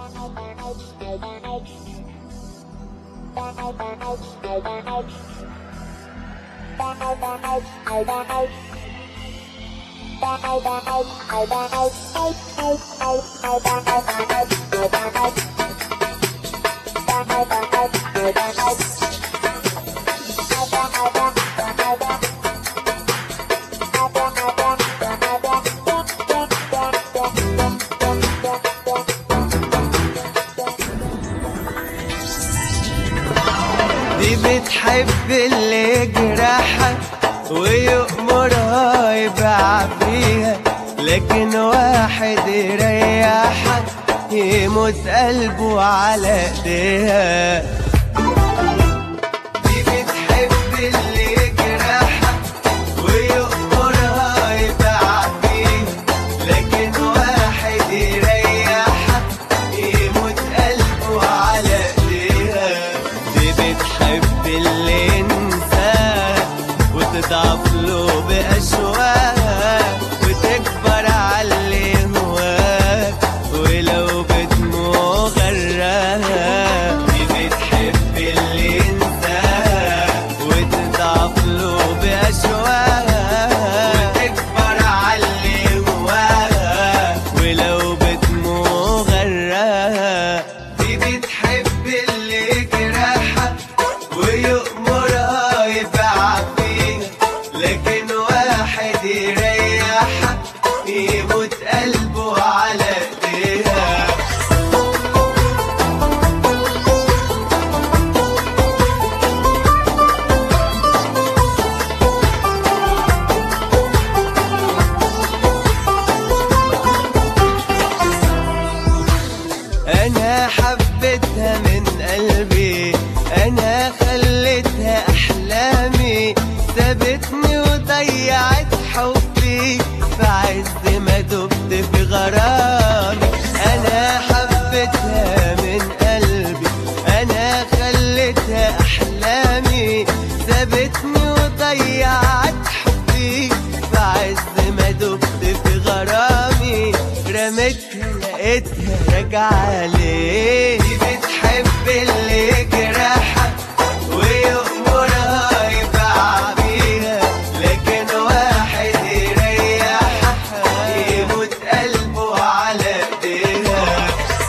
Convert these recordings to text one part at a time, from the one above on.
دي بتحب اللي يجرحها ويأمرها يبيع فيها لكن واحد يريحها يموت قلبه على ايديها دي بتحب اللي يجرحها ويأمرها يبيع فيها لكن واحد يريحها يموت قلبه على ايديها دي بتحب اللي ينساها وتضعف له بأشواها وتكبر على اللي هواك ولو بدموع غراها دي بتحب اللي ينساها وتضعف له بأشواها وتكبر على اللي هواها ولو بدموع غراها دي بتحب اللي يجرحها ويأمرها يبيع فيها لكن واحد يريحها يموت قلبه على ايديها انا حبيتها من قلبي انا خليتها احلامي سابتني وضيعت حبي في عز ما دبت في غرامي انا حبيتها من قلبي انا خليتها احلامي سابتني وضيعت حبي في عز ما دبت في غرامي رميتها لقيتها راجعة ليه دي بتحب اللي يجرحها ويأمرها يبيع بيها لكن واحد يريحها يموت قلبه على ايديها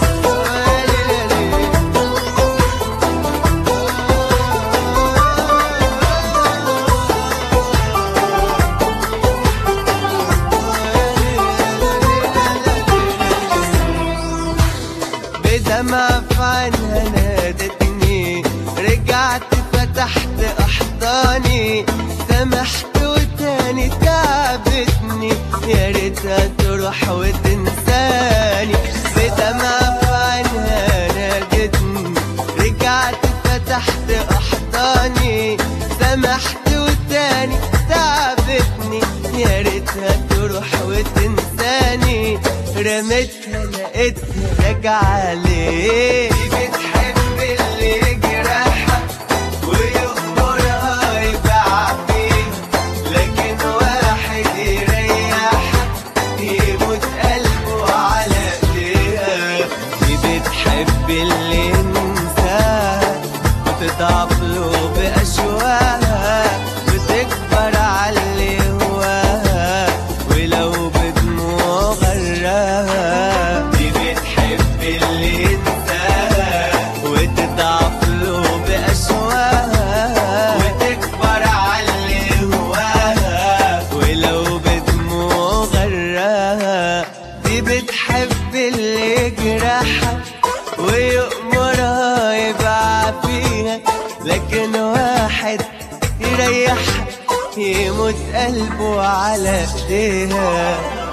بدمع في عينها نادتني رجعت فتحت احضاني سمحت وتاني تعبتني يا ريتها تروح وتنساني بدمع في عينها نادتني رجعت فتحت احضاني سمحت وتاني تعبتني يا ريتها تروح وتنساني رميتها لقيتها راجعة ليه دي بتحب اللي يجرحها ويأمرها يبيع فيها لكن واحد يريحها يموت قلبه على ايديها دي بتحب اللي ينساها وتضعف له بأشواها وتكبر على اللي هواها ولو بدموع غراها دي بتحب اللي ينساها وتضعف له بأشواها وتكبر على اللي هواها ولو بدموع غراها دي بتحب اللي يجرحها ويأمرها يبيع فيها لكن واحد يريحها يموت قلبه على ايديها